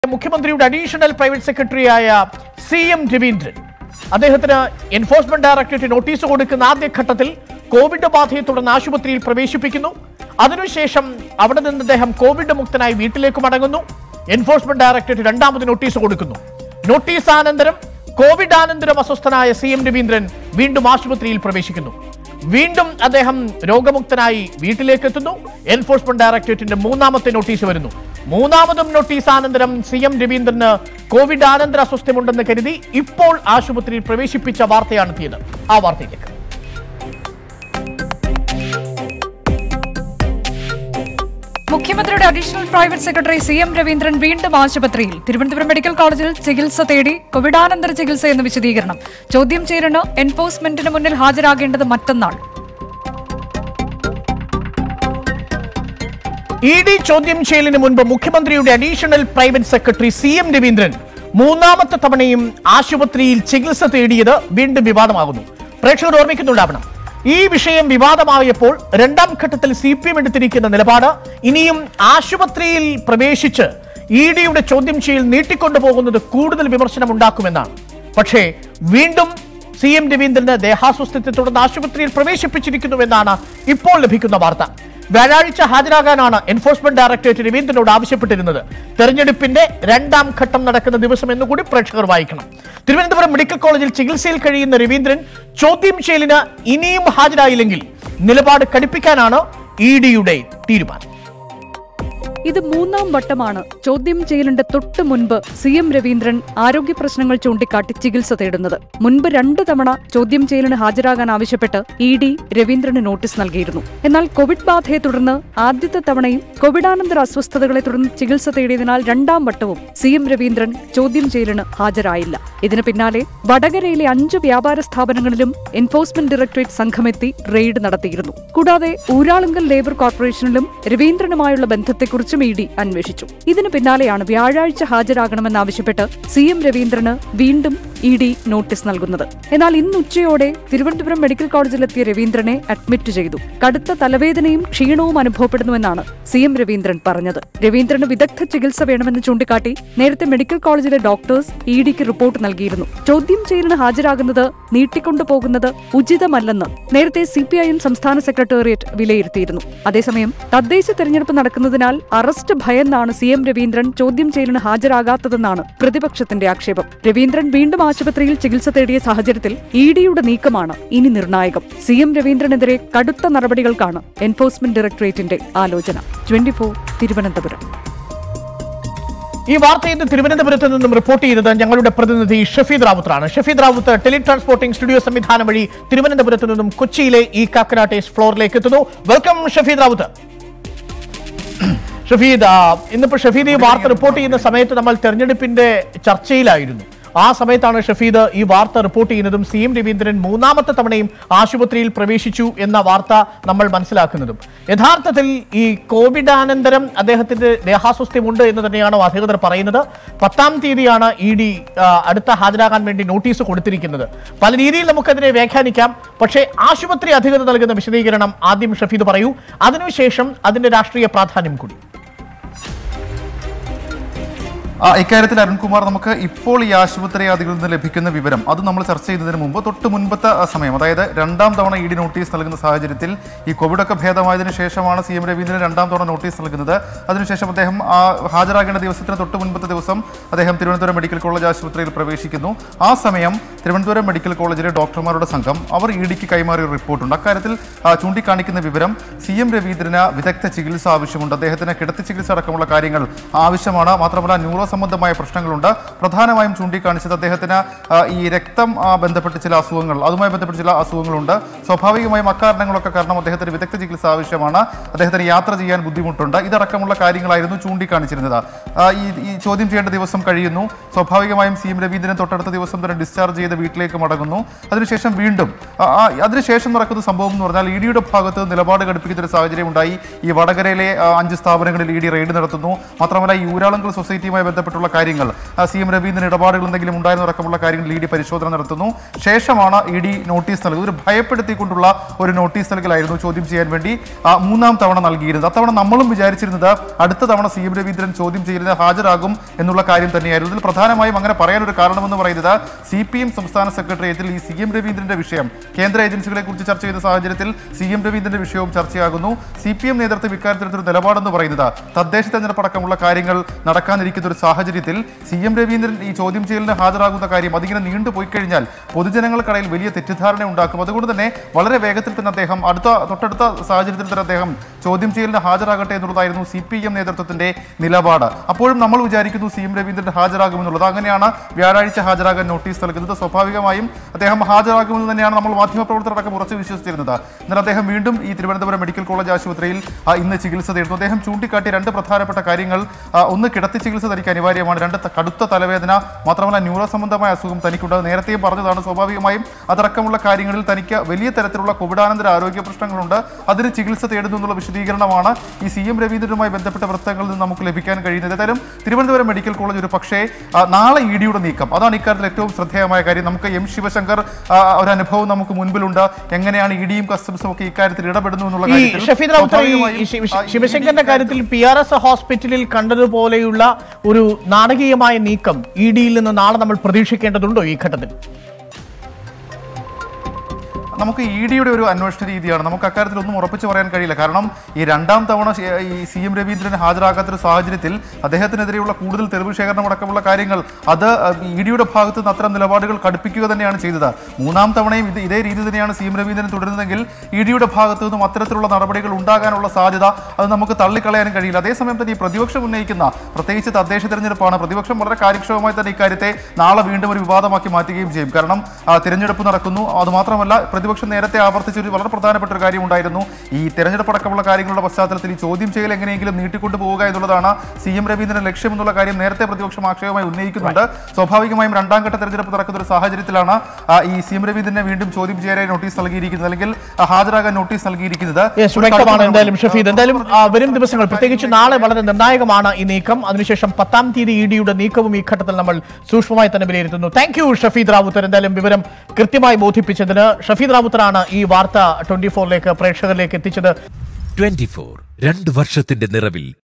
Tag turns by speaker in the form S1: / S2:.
S1: മുഖ്യമന്ത്രിയുടെ additional private സെക്രട്ടറിയായ C M Raveendran അദ്ദേഹത്തിന് എൻഫോഴ്സ്മെന്റ് ഡയറക്ടറേറ്റ് നോട്ടീസ് കൊടുക്കുന്ന ആദ്യഘട്ടത്തിൽ കോവിഡ് ബാധയെ തുടർന്ന് ആശുപത്രിയിൽ പ്രവേശിപ്പിക്കുന്നു അതിനുശേഷം അവിടെ നിന്ന് അദ്ദേഹം കോവിഡ് മുക്തനായി വീട്ടിലേക്ക് മടങ്ങുന്നു എൻഫോഴ്സ്മെന്റ് ഡയറക്ടറേറ്റ് രണ്ടാമത് നോട്ടീസ് കൊടുക്കുന്നു നോട്ടീസ് ആനന്തരം കോവിഡ് ആനന്തരം അസ്വസ്ഥനായ സി എം രവീന്ദ്രൻ വീണ്ടും ആശുപത്രിയിൽ പ്രവേശിക്കുന്നു വീണ്ടും അദ്ദേഹം രോഗമുക്തനായി വീട്ടിലേക്ക് എത്തുന്നു എൻഫോഴ്സ്മെന്റ് ഡയറക്ടറേറ്റിന്റെ മൂന്നാമത്തെ നോട്ടീസ് വരുന്നു മൂന്നാമതും നോട്ടീസ് ആനന്തരം സി എം രവീന്ദ്രന് കോവിഡ് ആനന്തര അസ്വസ്ഥമുണ്ടെന്ന് കരുതി ഇപ്പോൾ ആശുപത്രിയിൽ പ്രവേശിപ്പിച്ച വാർത്തയാണ് എത്തിയത് ആ വാർത്തയിലേക്ക്
S2: മുഖ്യമന്ത്രിയുടെ additional private secretary C M Raveendran വീണ്ടും ആശുപത്രിയിൽ തിരുവനന്തപുരം മെഡിക്കൽ കോളേജിൽ ചികിത്സ തേടി കോവിഡാനന്തര ചികിത്സ എന്ന വിശദീകരണം ചോദ്യം ചെയ്യലിന് എൻഫോഴ്സ്മെന്റിന് മുന്നിൽ ഹാജരാകേണ്ടത് മറ്റന്നാൾ
S1: ഇ ഡി ചോദ്യം ചെയ്യലിന് മുൻപ് മുഖ്യമന്ത്രിയുടെ additional private secretary C M Raveendran മൂന്നാമത്തെ തവണയും ആശുപത്രിയിൽ ചികിത്സ തേടിയത് വീണ്ടും വിവാദമാകുന്നു പ്രേക്ഷകർ ഓർമ്മിക്കുന്നുണ്ടാവണം ഈ വിഷയം വിവാദമായപ്പോൾ രണ്ടാം ഘട്ടത്തിൽ സി പി എം എടുത്തിരിക്കുന്ന നിലപാട് ഇനിയും ആശുപത്രിയിൽ പ്രവേശിച്ച് ഇ ഡിയുടെ ചോദ്യം ചെയ്യൽ നീട്ടിക്കൊണ്ടുപോകുന്നത് കൂടുതൽ വിമർശനം ഉണ്ടാക്കുമെന്നാണ് പക്ഷേ വീണ്ടും സി എം രവീന്ദ്രന് ദേഹാസ്വസ്ഥത്തെ തുടർന്ന് ആശുപത്രിയിൽ പ്രവേശിപ്പിച്ചിരിക്കുന്നുവെന്നാണ് ഇപ്പോൾ ലഭിക്കുന്ന വാർത്ത വ്യാഴാഴ്ച ഹാജരാകാനാണ് എൻഫോഴ്സ്മെന്റ് ഡയറക്ടറേറ്റ് രവീന്ദ്രനോട് ആവശ്യപ്പെട്ടിരുന്നത് തെരഞ്ഞെടുപ്പിന്റെ രണ്ടാം ഘട്ടം നടക്കുന്ന ദിവസം എന്നുകൂടി പ്രേക്ഷകർ വായിക്കണം തിരുവനന്തപുരം മെഡിക്കൽ കോളേജിൽ ചികിത്സയിൽ കഴിയുന്ന രവീന്ദ്രൻ ചോദ്യം ചെയ്യലിന് ഇനിയും ഹാജരായില്ലെങ്കിൽ നിലപാട് കടുപ്പിക്കാനാണ് ഇ ഡിയുടെ തീരുമാനം
S2: ഇത് മൂന്നാം വട്ടമാണ് ചോദ്യം ചെയ്യലിന്റെ തൊട്ട് മുൻപ് സി എം രവീന്ദ്രൻ ആരോഗ്യ പ്രശ്നങ്ങൾ ചൂണ്ടിക്കാട്ടി ചികിത്സ തേടുന്നത് മുൻപ് രണ്ടു തവണ ചോദ്യം ചെയ്യലിന് ഹാജരാകാൻ ആവശ്യപ്പെട്ട് ഇ ഡി രവീന്ദ്രന് നോട്ടീസ് നൽകിയിരുന്നു എന്നാൽ കോവിഡ് ബാധയെ തുടർന്ന് ആദ്യത്തെ തവണയും കോവിഡാനന്തര അസ്വസ്ഥതകളെ തുടർന്ന് ചികിത്സ തേടിയതിനാൽ രണ്ടാം വട്ടവും സി എം രവീന്ദ്രൻ ചോദ്യം ചെയ്യലിന് ഹാജരായില്ല ഇതിന് പിന്നാലെ വടകരയിലെ അഞ്ച് വ്യാപാര സ്ഥാപനങ്ങളിലും എൻഫോഴ്സ്മെന്റ് ഡയറക്ടറേറ്റ് സംഘമെത്തി റെയ്ഡ് നടത്തിയിരുന്നു കൂടാതെ ഊരാളുങ്കൽ ലേബർ കോർപ്പറേഷനിലും രവീന്ദ്രനുമായുള്ള ബന്ധത്തെക്കുറിച്ചും ഇ ഡി അന്വേഷിച്ചു ഇതിന് പിന്നാലെയാണ് വ്യാഴാഴ്ച ഹാജരാകണമെന്നാവശ്യപ്പെട്ട് സി എം രവീന്ദ്രന് വീണ്ടും ഇ ഡി നോട്ടീസ് നൽകുന്നത് എന്നാൽ ഇന്ന് ഉച്ചയോടെ തിരുവനന്തപുരം മെഡിക്കൽ കോളേജിലെത്തിയ രവീന്ദ്രനെ അഡ്മിറ്റ് ചെയ്തു കടുത്ത തലവേദനയും ക്ഷീണവും അനുഭവപ്പെടുന്നുവെന്നാണ് സി എം രവീന്ദ്രൻ പറഞ്ഞത് രവീന്ദ്രന് വിദഗ്ധ ചികിത്സ വേണമെന്ന് ചൂണ്ടിക്കാട്ടി നേരത്തെ മെഡിക്കൽ കോളേജിലെ ഡോക്ടേഴ്സ് ഇ ഡിക്ക് റിപ്പോർട്ട് നൽകിയിരുന്നു ചോദ്യം ചെയ്യലിന് ഹാജരാകുന്നത് നീട്ടിക്കൊണ്ടുപോകുന്നത് ഉചിതമല്ലെന്ന് നേരത്തെ സി പി ഐ എം സംസ്ഥാന സെക്രട്ടേറിയറ്റ് വിലയിരുത്തിയിരുന്നു അതേസമയം തദ്ദേശ തെരഞ്ഞെടുപ്പ് നടക്കുന്നതിനാൽ അറസ്റ്റ് ഭയന്നാണ് സി എം രവീന്ദ്രൻ ചോദ്യം ചെയ്യലിന് ഹാജരാകാത്തതെന്നാണ് പ്രതിപക്ഷത്തിന്റെ ആക്ഷേപം രവീന്ദ്രൻ വീണ്ടും ആശുപത്രിയിൽ ചികിത്സ തേടിയ സാഹചര്യത്തിൽ ഇ ഡിയുടെ നീക്കമാണ് ഇനി നിർണായകം സി എം രവീന്ദ്രനെതിരെ കടുത്ത നടപടികൾക്കാണ് എൻഫോഴ്സ്മെന്റ് ഡയറക്ടറേറ്റിന്റെ ആലോചന ട്വന്റി തിരുവനന്തപുരം
S1: ഈ വാർത്ത ഇന്ന് തിരുവനന്തപുരത്ത് നിന്നും റിപ്പോർട്ട് ചെയ്തത് ഞങ്ങളുടെ പ്രതിനിധി ഷഫീദ് റാവുത്താണ് Shafeed Ravuth tele transporting studio സംവിധാനം വഴി തിരുവനന്തപുരത്ത് നിന്നും കൊച്ചിയിലെ ഈ കാക്കനാട്ടേസ് ഫ്ലോറിലേക്ക് എത്തുന്നു വെൽക്കം ഷഫീദ് റാവുത്ത് ഷഫീദ് ആ, ഇന്നിപ്പോ ഷഫീദ് ഈ വാർത്ത റിപ്പോർട്ട് ചെയ്യുന്ന സമയത്ത് നമ്മൾ തെരഞ്ഞെടുപ്പിന്റെ ചർച്ചയിലായിരുന്നു ആ സമയത്താണ് ഷഫീദ് ഈ വാർത്ത റിപ്പോർട്ട് ചെയ്യുന്നതും സി എം രവീന്ദ്രൻ മൂന്നാമത്തെ തവണയും ആശുപത്രിയിൽ പ്രവേശിച്ചു എന്ന വാർത്ത നമ്മൾ മനസ്സിലാക്കുന്നതും യഥാർത്ഥത്തിൽ ഈ കോവിഡാനന്തരം അദ്ദേഹത്തിന്റെ ദേഹാസ്വസ്ഥ്യമുണ്ട് എന്ന് തന്നെയാണ് അധികൃതർ പറയുന്നത് പത്താം തീയതിയാണ് ഇ ഡി അടുത്ത ഹാജരാകാൻ വേണ്ടി നോട്ടീസ് കൊടുത്തിരിക്കുന്നത് പല രീതിയിൽ നമുക്കതിനെ വ്യാഖ്യാനിക്കാം പക്ഷേ ആശുപത്രി അധികൃതർ നൽകുന്ന വിശദീകരണം ആദ്യം ഷഫീദ് പറയൂ അതിനുശേഷം അതിന്റെ രാഷ്ട്രീയ പ്രാധാന്യം കൂടി
S3: ആ, ഇക്കാര്യത്തിൽ അരുൺകുമാർ നമുക്ക് ഇപ്പോൾ ഈ ആശുപത്രി അധികൃതർ നിന്ന് ലഭിക്കുന്ന വിവരം അത് നമ്മൾ ചർച്ച ചെയ്യുന്നതിന് മുമ്പ് തൊട്ട് മുൻപത്തെ ആ സമയം അതായത് രണ്ടാം തവണ ഇ ഡി നോട്ടീസ് നൽകുന്ന സാഹചര്യത്തിൽ ഈ കോവിഡ് ഒക്കെ ഭേദമായതിനു ശേഷമാണ് സി എം രവീന്ദ്രൻ രണ്ടാം തവണ നോട്ടീസ് നൽകുന്നത് അതിനുശേഷം അദ്ദേഹം ആ ഹാജരാകേണ്ട ദിവസത്തിന് തൊട്ട് മുൻപത്തെ ദിവസം അദ്ദേഹം തിരുവനന്തപുരം മെഡിക്കൽ കോളേജ് ആശുപത്രിയിൽ പ്രവേശിക്കുന്നു ആ സമയം തിരുവനന്തപുരം മെഡിക്കൽ കോളേജിലെ ഡോക്ടർമാരുടെ സംഘം അവർ ഇ ഡിക്ക് കൈമാറിയ ഒരു റിപ്പോർട്ടുണ്ട് അക്കാര്യത്തിൽ ആ, ചൂണ്ടിക്കാണിക്കുന്ന വിവരം സി എം രവീന്ദ്രന് വിദഗ്ധ ചികിത്സ ആവശ്യമുണ്ട് അദ്ദേഹത്തിന് കിടത്തി ചികിത്സ അടക്കമുള്ള കാര്യങ്ങൾ ആവശ്യമാണ് മാത്രമല്ല ന്യൂറോ സംബന്ധമായ പ്രശ്നങ്ങളുണ്ട് പ്രധാനമായും ചൂണ്ടിക്കാണിച്ചത് അദ്ദേഹത്തിന് ആ, ഈ രക്തം ആ, ബന്ധപ്പെട്ട് ചില അസുഖങ്ങൾ അതുമായി ബന്ധപ്പെട്ട് ചില അസുഖങ്ങളുണ്ട് സ്വാഭാവികമായും അക്കാരണങ്ങളൊക്കെ കാരണം അദ്ദേഹത്തിന് വിദഗ്ധ ചികിത്സ ആവശ്യമാണ് അദ്ദേഹത്തിന് യാത്ര ചെയ്യാൻ ബുദ്ധിമുട്ടുണ്ട് ഇതടക്കമുള്ള കാര്യങ്ങളായിരുന്നു ചൂണ്ടിക്കാണിച്ചിരുന്നത് ആ, ഈ ഈ ചോദ്യം ചെയ്യേണ്ട ദിവസം കഴിയുന്നു സ്വാഭാവികമായും സി എം രവീന്ദ്രൻ തൊട്ടടുത്ത ദിവസം തന്നെ ഡിസ്ചാർജ് ചെയ്ത് വീട്ടിലേക്ക് മടങ്ങുന്നു അതിനുശേഷം വീണ്ടും ആ, ആ, അതിനുശേഷം നടക്കുന്ന സംഭവം എന്ന് പറഞ്ഞാൽ ഇ ഡിയുടെ ഭാഗത്ത് നിലപാട് ഘടിപ്പിക്കുന്ന ഒരു സാഹചര്യം ഉണ്ടായി ഈ വടകരയിലെ ആ, അഞ്ച് സ്ഥാപനങ്ങളിൽ ഇ ഡി റെയ്ഡ് നടത്തുന്നു മാത്രമല്ല ഈ ഊരാളുങ്കൽ സൊസൈറ്റിയുമായി ബന്ധപ്പെട്ട് ബന്ധപ്പെട്ടുള്ള കാര്യങ്ങൾ സി എം രവീന്ദ്രൻ ഇടപാടുകൾ എന്തെങ്കിലും ഉണ്ടായിരുന്ന അടക്കമുള്ള കാര്യങ്ങൾ ഇ ഡി പരിശോധന നടത്തുന്നു ശേഷമാണ് ഇ ഡി നോട്ടീസ് നൽകുന്നത് ഒരു ഭയപ്പെടുത്തിക്കൊണ്ടുള്ള ഒരു നോട്ടീസ് നൽകലായിരുന്നു ചോദ്യം ചെയ്യാൻ വേണ്ടി ആ, മൂന്നാം തവണ നൽകിയിരുന്നത് അത്തവണ നമ്മളും വിചാരിച്ചിരുന്നത് അടുത്ത തവണ സി എം രവീന്ദ്രൻ ചോദ്യം ചെയ്യുന്നത് ഹാജരാകും എന്നുള്ള കാര്യം തന്നെയായിരുന്നു ഇതിൽ പ്രധാനമായും അങ്ങനെ പറയാനൊരു കാരണമെന്ന് പറയുന്നത് സി പി എം സംസ്ഥാന സെക്രട്ടേറിയറ്റിൽ ഈ സി എം രവീന്ദ്രന്റെ വിഷയം കേന്ദ്ര ഏജൻസികളെ കുറിച്ച് ചർച്ച ചെയ്ത സാഹചര്യത്തിൽ സി എം രവീന്ദ്രന്റെ വിഷയവും ചർച്ചയാകുന്നു സി പി എം നേതൃത്വം ഇക്കാര്യത്തിലൊരു നിലപാടെന്ന് പറയുന്നത് തദ്ദേശ തെരഞ്ഞെടുപ്പ് അടക്കമുള്ള കാര്യങ്ങൾ നടക്കാനിരിക്കുന്ന ഒരു സാഹചര്യത്തിൽ സി എം രവീന്ദ്രൻ ഈ ചോദ്യം ചെയ്യലിന് ഹാജരാകുന്ന കാര്യം അതിങ്ങനെ നീണ്ടുപോയി കഴിഞ്ഞാൽ പൊതുജനങ്ങൾക്കിടയിൽ വലിയ തെറ്റിദ്ധാരണ ഉണ്ടാക്കും അതുകൊണ്ട് തന്നെ വളരെ വേഗത്തിൽ തന്നെ അദ്ദേഹം അടുത്ത തൊട്ടടുത്ത സാഹചര്യത്തിൽ തന്നെ അദ്ദേഹം ചോദ്യം ചെയ്യലിന് ഹാജരാകട്ടെ എന്നുള്ളതായിരുന്നു സി പി എം നേതൃത്വത്തിന്റെ നിലപാട് അപ്പോഴും നമ്മൾ വിചാരിക്കുന്നു സി എം രവീന്ദ്രൻ ഹാജരാകുമെന്നുള്ളത് അങ്ങനെയാണ് വ്യാഴാഴ്ച ഹാജരാകാൻ നോട്ടീസ് നൽകുന്നത് സ്വാഭാവികമായും അദ്ദേഹം ഹാജരാകുമെന്ന് തന്നെയാണ് നമ്മൾ മാധ്യമപ്രവർത്തകരടക്കം ഉറച്ചു വിശ്വസിച്ചിരുന്നത് എന്നാൽ അദ്ദേഹം വീണ്ടും ഈ തിരുവനന്തപുരം മെഡിക്കൽ കോളേജ് ആശുപത്രിയിൽ ആ, ഇന്ന് ചികിത്സ തേടുന്നു അദ്ദേഹം ചൂണ്ടിക്കാട്ടിയ രണ്ട് പ്രധാനപ്പെട്ട കാര്യങ്ങൾ ആ, ഒന്ന് കിടത്തി ചികിത്സ തനിക്ക് അനിവാര്യമാണ് രണ്ട് ത- കടുത്ത തലവേദന മാത്രമല്ല ന്യൂറോ സംബന്ധമായ അസുഖം തനിക്കുണ്ട് അത് നേരത്തെയും പറഞ്ഞതാണ് സ്വാഭാവികമായും അതടക്കമുള്ള കാര്യങ്ങളിൽ തനിക്ക് വലിയ തരത്തിലുള്ള കോവിഡാനന്തര ആരോഗ്യ പ്രശ്നങ്ങളുണ്ട് അതിന് ചികിത്സ തേടുന്നു എന്നുള്ള വിശദീകരണമാണ് ഈ സി എം രവീന്ദ്രനുമായി ബന്ധപ്പെട്ട വൃത്തങ്ങളിൽ നിന്ന് നമുക്ക് ലഭിക്കാൻ കഴിയുന്നത് ഏതായാലും തിരുവനന്തപുരം മെഡിക്കൽ കോളേജ് ഒരു പക്ഷേ ആ, നാളെ ഇ ഡിയുടെ നീക്കം അതാണ് ഇക്കാര്യത്തിൽ ഏറ്റവും ശ്രദ്ധേയമായ കാര്യം നമുക്ക് എം ശിവശങ്കർ ആ, ഒരു അനുഭവം നമുക്ക് മുൻപിലുണ്ട് എങ്ങനെയാണ് ഇ ഡിയും കസ്റ്റംസും ഒക്കെ ഇക്കാര്യത്തിൽ ഇടപെടുന്നു എന്നുള്ള
S1: ഈ
S3: കാര്യത്തിൽ
S1: ഷഫീദ് റാവുത്തർ ഈ
S3: സ്വാഭാവികമായും,
S1: ശിവ-
S3: ആ, ഈ
S1: ശിവശങ്കറിന്റെ കാര്യത്തിൽ പി ആർ എസ് ഹോസ്പിറ്റലിൽ കണ്ടതുപോലെയുള്ള ഒരു നാടകീയമായ നീക്കം ഇ ഡിയിൽ നിന്ന് നാളെ നമ്മൾ പ്രതീക്ഷിക്കേണ്ടതുണ്ടോ ഈ ഘട്ടത്തിൽ
S3: നമുക്ക് ഇ ഡിയുടെ ഒരു അന്വേഷണ രീതിയാണ് നമുക്ക് അക്കാര്യത്തിൽ ഒന്നും ഉറപ്പിച്ച് പറയാൻ കഴിയില്ല കാരണം ഈ രണ്ടാം തവണ ശ- ഈ സി എം രവീന്ദ്രൻ ഹാജരാകാത്തൊരു സാഹചര്യത്തിൽ അദ്ദേഹത്തിനെതിരെയുള്ള കൂടുതൽ തെളിവ് ശേഖരണം അടക്കമുള്ള കാര്യങ്ങൾ അത് ഇ ഡിയുടെ ഭാഗത്ത് നിന്ന് അത്തരം നിലപാടുകൾ കടുപ്പിക്കുക തന്നെയാണ് ചെയ്തത് മൂന്നാം തവണയും ഇത് ഇതേ രീതി തന്നെയാണ് സി എം രവീന്ദ്രൻ തുടരുന്നതെങ്കിൽ ഇ ഡിയുടെ ഭാഗത്തു നിന്നും അത്തരത്തിലുള്ള നടപടികൾ ഉണ്ടാകാനുള്ള സാധ്യത അത് നമുക്ക് തള്ളിക്കളയാനും കഴിയില്ല അതേസമയം തന്നെ ഈ പ്രതിപക്ഷം ഉന്നയിക്കുന്ന പ്രത്യേകിച്ച് തദ്ദേശ തെരഞ്ഞെടുപ്പാണ് പ്രതിപക്ഷം വളരെ കാര്യക്ഷമമായി തന്നെ ഇക്കാര്യത്തെ നാളെ വീണ്ടും ഒരു വിവാദമാക്കി മാറ്റുകയും ചെയ്യും കാരണം ആ, തിരഞ്ഞെടുപ്പ് നടക്കുന്നു അതുമാത്രമല്ല പ്രതിപക്ഷം നേരത്തെ ആവർത്തിച്ച ഒരു വളരെ പ്രധാനപ്പെട്ട ഒരു കാര്യം ഉണ്ടായിരുന്നു ഈ തിരഞ്ഞെടുപ്പ് അടക്കമുള്ള കാര്യങ്ങളുടെ പശ്ചാത്തലത്തിൽ ഈ ചോദ്യം ചെയ്യൽ എങ്ങനെയെങ്കിലും നീട്ടിക്കൊണ്ടു പോവുക എന്നുള്ളതാണ് സി എം രവീന്ദ്രൻ ലക്ഷ്യം എന്നുള്ള കാര്യം നേരത്തെ പ്രതിപക്ഷം ആക്ഷേപമായി ഉന്നയിക്കുന്നുണ്ട് സ്വാഭാവികമായും രണ്ടാം ഘട്ട തെരഞ്ഞെടുപ്പ് നടക്കുന്ന ഒരു സാഹചര്യത്തിലാണ് ആ, ഈ സി എം രവീന്ദ്രനെ വീണ്ടും ചോദ്യം ചെയ്യാനായി നോട്ടീസ് നൽകിയിരിക്കുന്നത് അല്ലെങ്കിൽ ആ, ഹാജരാകാൻ നോട്ടീസ് നൽകിയിരിക്കുന്നത്
S1: യെസ്
S3: ഒരു
S1: വ്യക്തമാണ്
S3: കടുത്ത
S1: എന്തായാലും
S3: നടപടി.
S1: ഷഫീദ് എന്തായാലും ആ, വരും ദിവസങ്ങൾ പ്രത്യേകിച്ച് നാളെ വളരെ നിർണായകമാണ് ഈ നീക്കം അതിനുശേഷം പത്താം തീയതി ഇ ഡിയുടെ നീക്കവും ഈ ഘട്ടത്തിൽ നമ്മൾ സൂക്ഷ്മമായി തന്നെ വിലയിരുത്തുന്നു താങ്ക് യു ഷഫീദ് റാവുത്തർ എന്തായാലും വിവരം കൃത്യമായി ബോധിപ്പിച്ചതിന് ഷഫീദ് റാവുത്തറാണ് ഈ വാർത്ത ട്വന്റി ഫോറിലേക്ക് പ്രേക്ഷകരിലേക്ക് എത്തിച്ചത്
S4: ട്വന്റി ഫോർ രണ്ട് വർഷത്തിന്റെ നിറവിൽ